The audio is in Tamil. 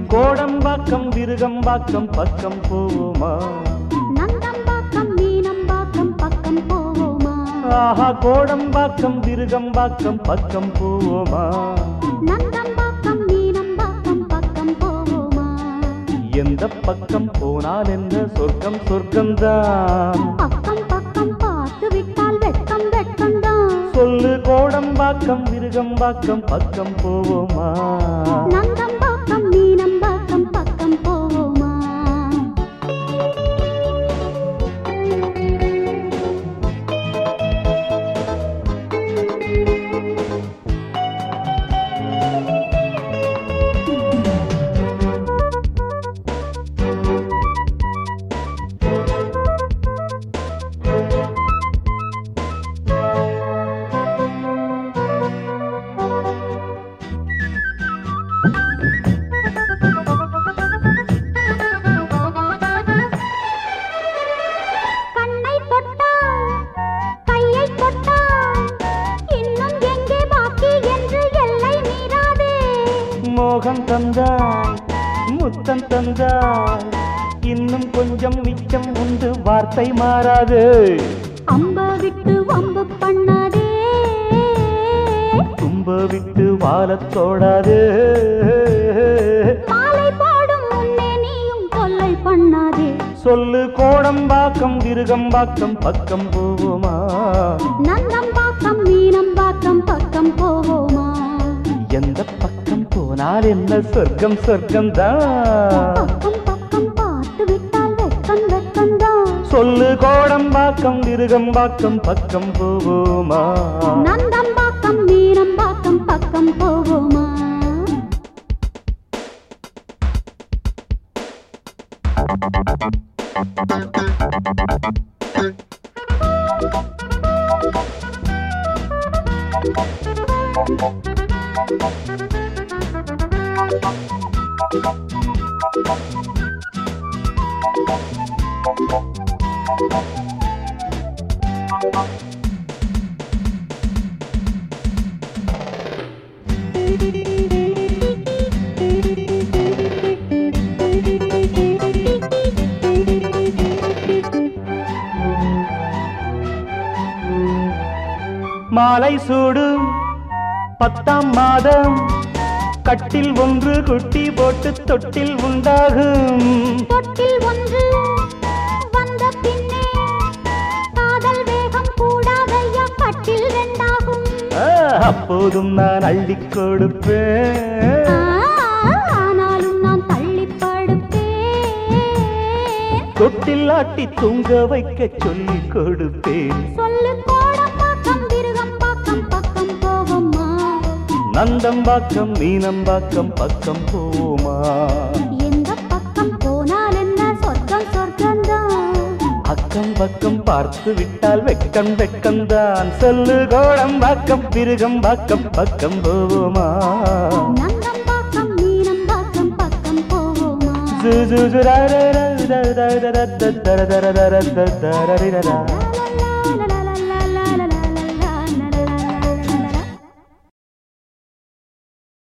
கோடம்பாக்கம் விருகம்பாக்கம் பக்கம் போவோமா நந்தம்பாக்கம் மீனம்பாக்கம் பக்கம் போவோமா ஆஹா கோடம்பாக்கம் விருகம்பாக்கம் பக்கம் போவோமா நந்தம்பாக்கம் மீனம்பாக்கம் பக்கம் போவோமா எந்த பக்கம் போனால் என்ன சொர்க்கம் சொர்க்கம்தான் பக்கம் பக்கம் பார்த்து விட்டால் வெட்கம் வெட்கம்தான் சொல்லு கோடம்பாக்கம் விருகம்பாக்கம் பக்கம் போவோமா நந்தம்பாக்கம் மீனம்பாக்கம் பக்கம் போவோமா கண்ணை தொட்டால் கையை தொட்டால் இன்னும் எங்கே பாக்கி என்று எல்லை மீறாதே மோகம் தந்தாய் முத்தம் தந்தாய் இன்னும் கொஞ்சம் மிச்சம் உண்டு வார்த்தை மாறாது அம்ப விட்டு வம்பு பண்ணாதே தும்ப விட்டு வாழத் தோடாது மாலை போடும் முன்னே நீயும் தொல்லை பண்ணாதே சொல்லு கோடம்பாக்கம் விருகம்பாக்கம் பக்கம் போவோமா நந்தம்பாக்கம் மீனம்பாக்கம் பக்கம் போவோமா எந்த பக்கம் போனால் என்ன சொர்க்கம் சொர்க்கம் தான் பக்கம் பக்கம் பார்த்து விட்டால் வெட்கம் வெட்கம்தான் சொல்லு கோடம்பாக்கம் விருகம்பாக்கம் பக்கம் போவோமா நந்தம்பாக்கம் மீனம்பாக்கம் பக்கம் போவோமா மாலை சூடும் பத்தாம் மாதம் கட்டில் ஒன்று குட்டி போட்டு தொட்டில் உண்டாகும் தொட்டில் ஒன்று வந்த பின்னே காதல் வேகம் கூடாதையா கட்டில் ரெண்டாகும் ஆ, அப்போதும் நான் அள்ளிக் கொடுப்பேன் ஆனாலும் நான் தள்ளி படுப்பேன் தொட்டில் ஆட்டி தூங்க வைக்க சொல்லிக் கொடுப்பேன் சொல்லு கோடம்பாக்கம் விருகம்பாக்கம் பக்கம் போவோமா நந்தம்பாக்கம் மீனம்பாக்கம் பக்கம் போமா எந்த பக்கம் போனால் என்ன சொர்க்கம் சொர்க்கம்தான் அக்கம் பக்கம் பார்த்து விட்டால் வெட்கம் வெட்கம்தான் சொல்லு கோடம்பாக்கம் பிருகம்பாக்கம் பக்கம் போவோமா நந்தம்பாக்கம் மீனம்பாக்கம் பக்கம் போவோமா ஜு ஜு ஜு ர ர ர ர ர ர ர ர ர ர ர ர ர ர ர ர ர ர.